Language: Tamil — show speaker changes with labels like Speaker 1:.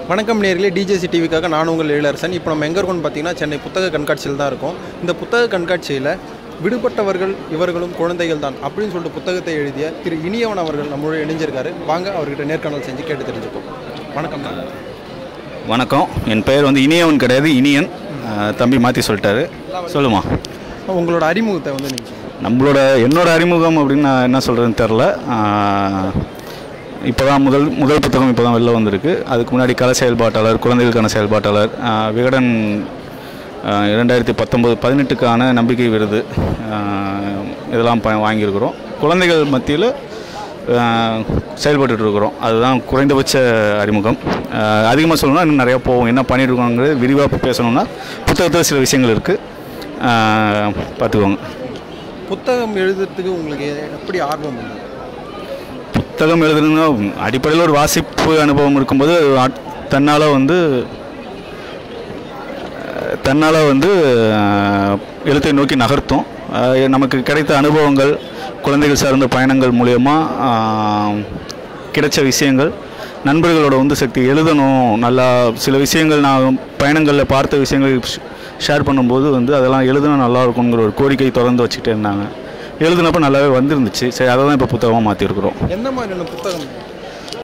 Speaker 1: வணக்கம் நேர்களே டிஜேசி டிவிக்காக நான் உங்கள் எழிலரசன் இப்போ நம்ம எங்கே இருக்கோம்னு பார்த்தீங்கன்னா சென்னை புத்தக கண்காட்சியில் தான் இருக்கோம் இந்த புத்தக கண்காட்சியில் விடுபட்டவர்கள் இவர்களும் குழந்தைகள் தான் அப்படின்னு சொல்லிட்டு புத்தகத்தை எழுதிய திரு இனியவன் அவர்கள் நம்மளோட இணைஞ்சிருக்காரு வாங்க அவர்கிட்ட நேர்காணல் செஞ்சு கேட்டு தெரிஞ்சுப்போம் வணக்கம் தான்
Speaker 2: வணக்கம் என் பெயர் வந்து இனியவன் கிடையாது இனியன் அஹ், தம்பி மாற்றி சொல்லிட்டாரு சொல்லுமா
Speaker 1: உங்களோட அறிமுகத்தை வந்து நீங்கள் சொல்லுங்கள்
Speaker 2: நம்மளோட என்னோட அறிமுகம் அப்படின்னு நான் என்ன சொல்கிறதுன்னு தெரில இப்போ தான் முதல் முதல் புத்தகம் இப்போ தான் வெளில வந்திருக்கு அதுக்கு முன்னாடி கலை செயல்பாட்டாளர் குழந்தைகளுக்கான செயல்பாட்டாளர் அஹ், விகடன் அஹ், இரண்டாயிரத்தி பத்தொம்போது பதினெட்டுக்கான நம்பிக்கை விருது அஹ், இதெல்லாம் ப வாங்கியிருக்கிறோம் குழந்தைகள் மத்தியில் செயல்பட்டுட்டு இருக்கிறோம் அதுதான் குறைந்தபட்ச அறிமுகம் அதிகமாக சொல்லணும்னா இன்னும் நிறையா போவோம் என்ன பண்ணிட்டு இருக்கோங்கிறது விரிவாக பேசணும்னா புத்தகத்தில் சில விஷயங்கள் இருக்குது பார்த்துக்கோங்க
Speaker 1: புத்தகம் எழுதுறதுக்கு உங்களுக்கு எப்படி ஆர்வம் உண்டு
Speaker 2: புத்தகம் எழுதுனா அடிப்படையில் ஒரு வாசிப்பு அனுபவம் இருக்கும்போது ஆட்- தன்னால் வந்து அஹ், தன்னால் வந்து அஹ், எழுத்தை நோக்கி நகர்த்தும் அஹ், நமக்கு கிடைத்த அனுபவங்கள் குழந்தைகள் சார்ந்த பயணங்கள் மூலயமா கிடைச்ச விஷயங்கள் நண்பர்களோட வந்து சக்தி எழுதணும் நல்லா சில விஷயங்கள் நான் பயணங்களில் பார்த்த விஷயங்கள் ஷேர் பண்ணும்போது வந்து அதெல்லாம் எழுதுனா நல்லா இருக்குங்கிற ஒரு கோரிக்கை தொடர்ந்து வச்சுக்கிட்டே இருந்தாங்க எழுதுனப்போ நல்லாவே வந்துருந்துச்சு சரி அதை தான் இப்போ புத்தகமாக மாற்றிருக்கிறோம்
Speaker 1: எந்த மாதிரியான புத்தகம்